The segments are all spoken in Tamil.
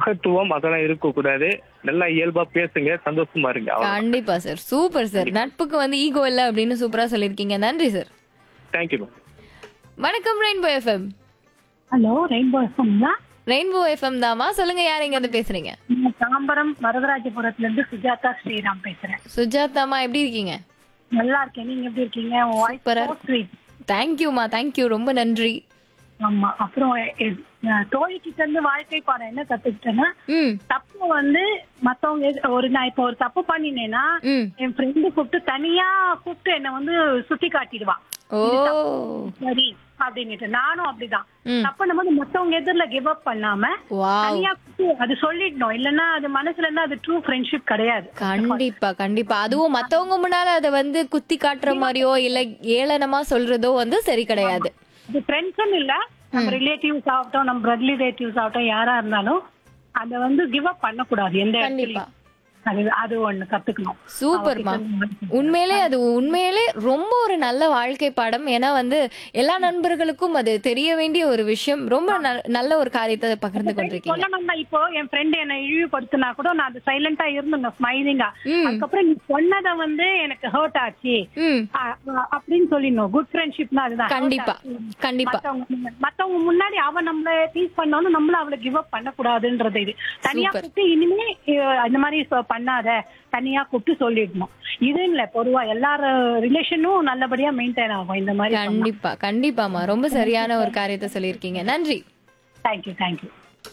மகத்துவம் அதெல்லாம் இருக்கக்கூடாது நல்லா இயல்பா பேசுங்க சந்தோஷமா இருங்க கண்டிப்பா சார் சூப்பர் சார் நட்புக்கு வந்து ஈகோ இல்ல அப்படின்னு சூப்பரா சொல்லியிருக்கீங்க நன்றி சார் தேங்க்யூ மேம் வணக்கம் ரெயின்போ எஃப்எம் ஹலோ ரெயின்போ எஃப்எம்ங்களா ரெயின்போ எஃப்எம் தாமா சொல்லுங்க யார் எங்க இருந்து பேசுறீங்க நான் தாம்பரம் வரதராஜபுரத்துல இருந்து சுஜாதா ஸ்ரீராம் பேசுறேன் சுஜாதாமா எப்படி இருக்கீங்க நல்லா இருக்கேன் நீங்க எப்படி இருக்கீங்க உன் வாய்ஸ் Super-ஆ so sweet. தேங்க்யூமா தேங்க்யூ ரொம்ப நன்றி ஆமா அப்புறம் எ- நான் தோழிக்கிட்ட இருந்து வாழ்க்கை பாடம் என்ன கத்துக்கிட்டேன்னா ம் தப்பு வந்து மத்தவங்க எது- ஒரு நான் இப்ப ஒரு தப்பு பண்ணினேன்னா ம் என் ஃப்ரெண்டு கூப்பிட்டு தனியா கூப்பிட்டு என்ன வந்து சுத்தி காட்டிடுவா ஓ சரி அப்படின்னுட்டு நானும் அப்படிதான் ம். தப்பு பண்ணும்போது மத்தவங்க எதிரில கிவ் அப் பண்ணாம வாவ் தனியா கூப்பிட்டு அது சொல்லிடணும் இல்லன்னா அது மனசுல இருந்தா அது ட்ரூ ஃப்ரெண்ட்ஷிப் கிடையாது கண்டிப்பா கண்டிப்பா அதுவும் மத்தவங்க முன்னால அத வந்து குத்தி காட்டுற மாதிரியோ இல்ல ஏளனமா சொல்றதோ வந்து சரி கிடையாது இது ஃப்ரெண்ட்ஸ்னு இல்ல நம்ம ரிலேட்டிவ்ஸ் ஆகட்டும் நம்ம பிளட் ரிலேட்டிவ்ஸ் ஆகட்டும் யாரா இருந்தாலும் அத வந்து கிவ் அப் பண்ணக்கூடாது எந்த கண்டிப்பா இடத்துலயும் அது அது ஒண்ணு கத்துக்கணும் சூப்பர்மா உண்மையிலே அது உண்மையிலே ரொம்ப ஒரு நல்ல வாழ்க்கை பாடம் ஏன்னா வந்து எல்லா நண்பர்களுக்கும் அது தெரிய வேண்டிய ஒரு விஷயம் ரொம்ப நல்- நல்ல ஒரு காரியத்தை பகிர்ந்து கொண்டிருக்கீங்க சொல்லணும்னா இப்போ என் ஃப்ரெண்ட் என்ன இழிவுபடுத்தினா கூட நான் அது சைலண்டா இருந்தேன் ஸ்மைலிங்கா ம். அதுக்கப்புறம் நீ சொன்னதை வந்து எனக்கு ஹர்ட் ஆச்சு ம் அ- அ- அப்படின்னு சொல்லிடணும் குட் ஃப்ரெண்ட்ஷிப்னா அதுதான் கண்டிப்பா hurt ஆச்சு. கண்டிப்பா மத்தவங்க மத்தவங்க முன்னாடி அவ நம்மள டீஸ் பண்ணாலும் நம்மள அவளை கிவ் அப் பண்ண கூடாதுன்றது இது தனியா Super. கூப்பிட்டு இனிமே அஹ், அந்த மாதிரி சொ- பண்ணாத தனியா கூப்பிட்டு சொல்லிடணும் இது இல்ல பொதுவா எல்லார ரிலேஷனும் நல்லபடியா மெயின்டைன் ஆகும் இந்த மாதிரி கண்டிப்பா கண்டிப்பாமா ரொம்ப சரியான ஒரு காரியத்தை சொல்லியிருக்கீங்க நன்றி தேங்க்யூ தேங்க்யூ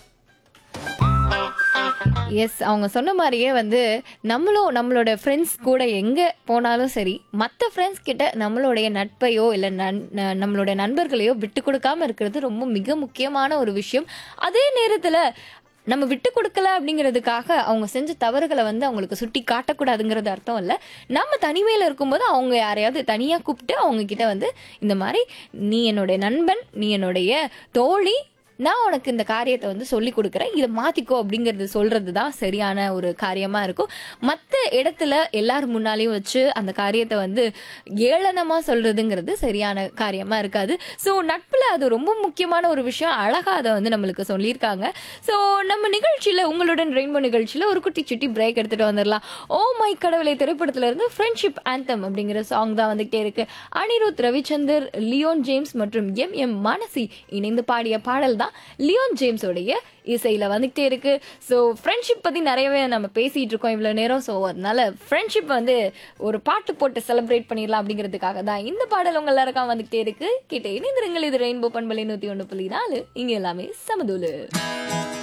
எஸ் அவங்க சொன்ன மாதிரியே வந்து நம்மளும் நம்மளோட ஃப்ரெண்ட்ஸ் கூட எங்க போனாலும் சரி மற்ற ஃப்ரெண்ட்ஸ் கிட்ட நம்மளுடைய நட்பையோ இல்லை நன் ந- நம்மளுடைய நண்பர்களையோ விட்டு கொடுக்காம இருக்கிறது ரொம்ப மிக முக்கியமான ஒரு விஷயம் அதே நேரத்துல நம்ம விட்டு கொடுக்கல அப்படிங்கிறதுக்காக அவங்க செஞ்ச தவறுகளை வந்து அவங்களுக்கு சுட்டி காட்டக்கூடாதுங்கிறது அர்த்தம் இல்லை நம்ம தனிமையில் இருக்கும்போது அவங்க யாரையாவது தனியாக கூப்பிட்டு அவங்க கிட்ட வந்து இந்த மாதிரி நீ என்னுடைய நண்பன் நீ என்னுடைய தோழி நான் உனக்கு இந்த காரியத்தை வந்து சொல்லி கொடுக்குறேன் இதை மாத்திக்கோ அப்படிங்கிறது சொல்றது தான் சரியான ஒரு காரியமா இருக்கும் மற்ற இடத்துல எல்லார் முன்னாலையும் வச்சு அந்த காரியத்தை வந்து ஏளனமா சொல்றதுங்கிறது சரியான காரியமா இருக்காது ஸோ நட்புல அது ரொம்ப முக்கியமான ஒரு விஷயம் அழகா அதை வந்து நம்மளுக்கு சொல்லியிருக்காங்க ஸோ நம்ம நிகழ்ச்சியில உங்களுடன் ரெயின்போ நிகழ்ச்சியில ஒரு குட்டி சுட்டி பிரேக் எடுத்துட்டு வந்துடலாம் ஓ மை கடவுளை திரைப்படத்துல இருந்து ஃப்ரெண்ட்ஷிப் ஆந்தம் அப்படிங்கிற சாங் தான் வந்துகிட்டே இருக்கு அனிருத் ரவிச்சந்தர் லியோன் ஜேம்ஸ் மற்றும் எம் எம் மானசி இணைந்து பாடிய பாடல் தான் லியோன் ஜேம்ஸோடைய இசையில வந்துகிட்டே இருக்கு ஸோ ஃப்ரெண்ட்ஷிப் பத்தி நிறையவே நம்ம பேசிட்டு இருக்கோம் இவ்வளவு நேரம் ஸோ அதனால ஃப்ரெண்ட்ஷிப் வந்து ஒரு பாட்டு போட்டு செலிப்ரேட் பண்ணிடலாம் அப்படிங்கிறதுக்காக தான் இந்த பாடல் உங்க எல்லாருக்கும் வந்துகிட்டே இருக்கு கிட்ட இணைந்திருங்கள் இது ரெயின்போ பண்பலை நூத்தி ஒன்று புள்ளி நாலு இங்க எல்லாமே சமதூலு